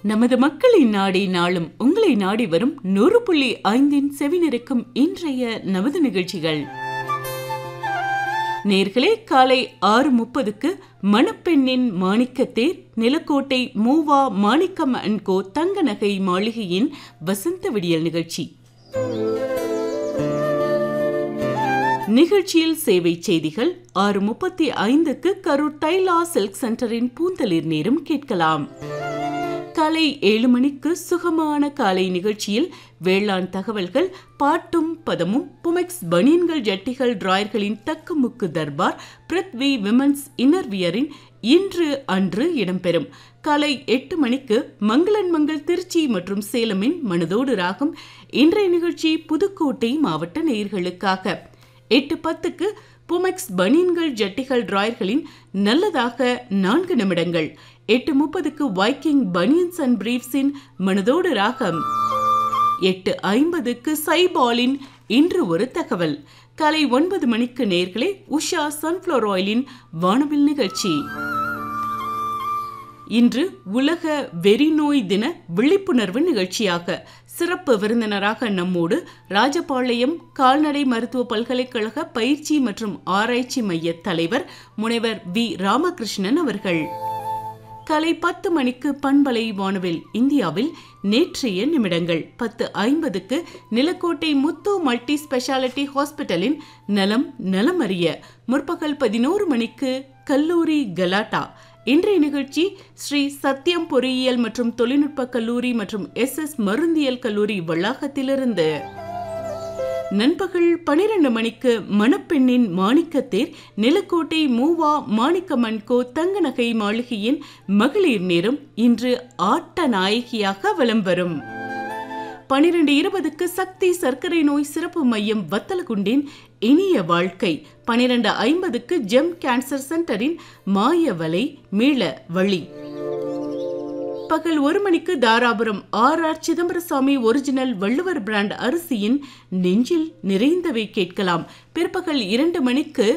நமது மக்களின் நாடி நாளும் உங்களை நாடி வரும் நூறு புள்ளி ஐந்தின் செவிநிறைக்கும் இன்றைய நமது நிகழ்ச்சிகள் நேர்களே காலை ஆறு முப்பதுக்கு மணப்பெண்ணின் மாணிக்கத்தேர் நிலக்கோட்டை மூவா மாணிக்கம் அண்ட் கோ தங்க நகை மாளிகையின் வசந்த விடியல் நிகழ்ச்சி நிகழ்ச்சியில் சேவை செய்திகள் ஆறு முப்பத்தி ஐந்துக்கு கரூர் தைலா சில்க் சென்டரின் பூந்தளிர் நேரம் கேட்கலாம் காலை ஏழு மணிக்கு சுகமான காலை நிகழ்ச்சியில் வேளாண் தகவல்கள் பாட்டும் பதமும் புமெக்ஸ் பனியன்கள் ஜட்டிகள் டிராயர்களின் தக்குமுக்கு தர்பார் பிருத்வி விமன்ஸ் இன்னர்வியரின் இன்று அன்று இடம்பெறும் காலை எட்டு மணிக்கு மங்களன் மங்கள் திருச்சி மற்றும் சேலமின் மனதோடு ராகம் இன்றைய நிகழ்ச்சி புதுக்கோட்டை மாவட்ட நேயர்களுக்காக எட்டு பத்துக்கு புமெக்ஸ் பனியன்கள் ஜட்டிகள் டிராயர்களின் நல்லதாக நான்கு நிமிடங்கள் எட்டு முப்பதுக்கு வைக்கிங் பனியன்ஸ் அண்ட் பிரீஃப்ஸின் மனதோடு ராகம் எட்டு ஐம்பதுக்கு சைபாலின் இன்று ஒரு தகவல் காலை ஒன்பது மணிக்கு நேர்களே உஷா சன்ஃப்ளவர் ஆயிலின் வானவில் நிகழ்ச்சி இன்று உலக வெறிநோய் தின விழிப்புணர்வு நிகழ்ச்சியாக சிறப்பு விருந்தினராக நம்மோடு ராஜபாளையம் கால்நடை மருத்துவ பல்கலைக்கழக பயிற்சி மற்றும் ஆராய்ச்சி மைய தலைவர் முனைவர் வி ராமகிருஷ்ணன் அவர்கள் காலை பத்து மணிக்கு பண்பலை வானவில் இந்தியாவில் நேற்றைய நிமிடங்கள் பத்து ஐம்பதுக்கு நிலக்கோட்டை முத்து மல்டி ஸ்பெஷாலிட்டி ஹாஸ்பிட்டலின் நலம் நலமறிய முற்பகல் பதினோரு மணிக்கு கல்லூரி கலாட்டா இன்றைய நிகழ்ச்சி ஸ்ரீ சத்யம் பொறியியல் மற்றும் தொழில்நுட்ப கல்லூரி மற்றும் எஸ் எஸ் மருந்தியல் கல்லூரி வளாகத்திலிருந்து நண்பகல் பனிரெண்டு மணிக்கு மணப்பெண்ணின் மாணிக்கத்தேர் நிலக்கோட்டை மூவா மாணிக்கமன்கோ தங்க நகை மாளிகையின் மகளிர் நேரம் இன்று ஆட்ட நாயகியாக வலம் வரும் பனிரெண்டு இருபதுக்கு சக்தி சர்க்கரை நோய் சிறப்பு மையம் வத்தலகுண்டின் இனிய வாழ்க்கை பனிரெண்டு ஐம்பதுக்கு ஜெம் கேன்சர் சென்டரின் மாயவலை மீள வழி பகல் ஒரு மணிக்கு Dharapuram R R Chidambaraswami original Valluvar brand அரிசியின் நெஞ்சில் நிறைந்தவை கேட்கலாம் பிற்பகல் இரண்டு மணிக்கு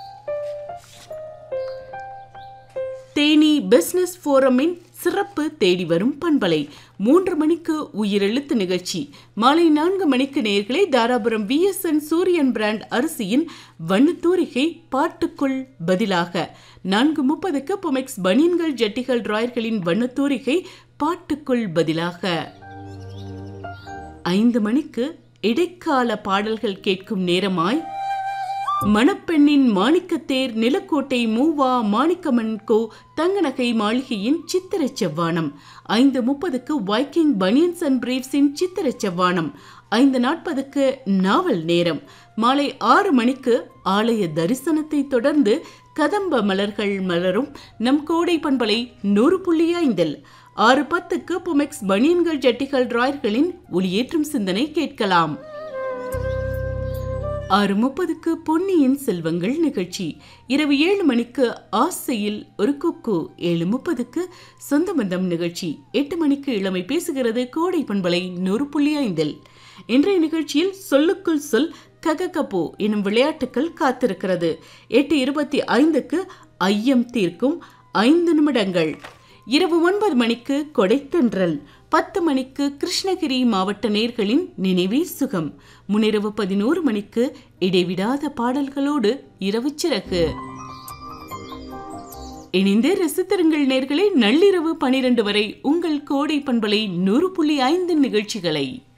தேனி பிசினஸ் போரமின் சிறப்பு தேடி வரும் பண்பலை மூன்று மணிக்கு உயிரெழுத்து நிகழ்ச்சி மாலை நான்கு மணிக்கு நேர்களை தாராபுரம் விஎஸ்என் சூரியன் பிராண்ட் அரிசியின் வண்ணத்தூரிகை பாட்டுக்குள் பதிலாக நான்கு முப்பதுக்கு பொமெக்ஸ் பனியன்கள் ஜட்டிகள் டிராயர்களின் வண்ணத்தூரிகை பாட்டுக்குள் பதிலாக ஐந்து மணிக்கு இடைக்கால பாடல்கள் கேட்கும் நேரமாய் மணப்பெண்ணின் மாணிக்கத்தேர் நிலக்கோட்டை மூவா மாணிக்கமன் கோ தங்கநகை மாளிகையின் சித்திர செவ்வானம் ஐந்து முப்பதுக்கு வைக்கிங் பனியன்ஸ் அண்ட் பிரீவ்ஸின் சித்திர செவ்வானம் ஐந்து நாற்பதுக்கு நாவல் நேரம் மாலை ஆறு மணிக்கு ஆலய தரிசனத்தை தொடர்ந்து கதம்ப மலர்கள் மலரும் நம் கோடை பண்பலை நூறு புள்ளி ஐந்தில் ஆறு பத்துக்கு புமெக்ஸ் பனியன்கள் ஜட்டிகள் டிராயர்களின் ஒளியேற்றும் சிந்தனை கேட்கலாம் ஆறு முப்பதுக்கு பொன்னியின் செல்வங்கள் நிகழ்ச்சி இரவு ஏழு மணிக்கு ஆசையில் ஒரு குக்கு ஏழு முப்பதுக்கு சொந்த பந்தம் நிகழ்ச்சி எட்டு மணிக்கு இளமை பேசுகிறது கோடை பண்பலை நூறு புள்ளி ஐந்தில் இன்றைய நிகழ்ச்சியில் சொல்லுக்குள் சொல் கககப்போ எனும் விளையாட்டுக்கள் காத்திருக்கிறது எட்டு இருபத்தி ஐந்துக்கு ஐயம் தீர்க்கும் ஐந்து நிமிடங்கள் இரவு ஒன்பது மணிக்கு கொடைத்தென்றல் பத்து மணிக்கு கிருஷ்ணகிரி மாவட்ட நேர்களின் நினைவே சுகம் முன்னிரவு பதினோரு மணிக்கு இடைவிடாத பாடல்களோடு இரவு சிறகு இணைந்து ரசித்திருங்கள் நேர்களை நள்ளிரவு பனிரெண்டு வரை உங்கள் கோடை பண்பலை நூறு புள்ளி ஐந்து நிகழ்ச்சிகளை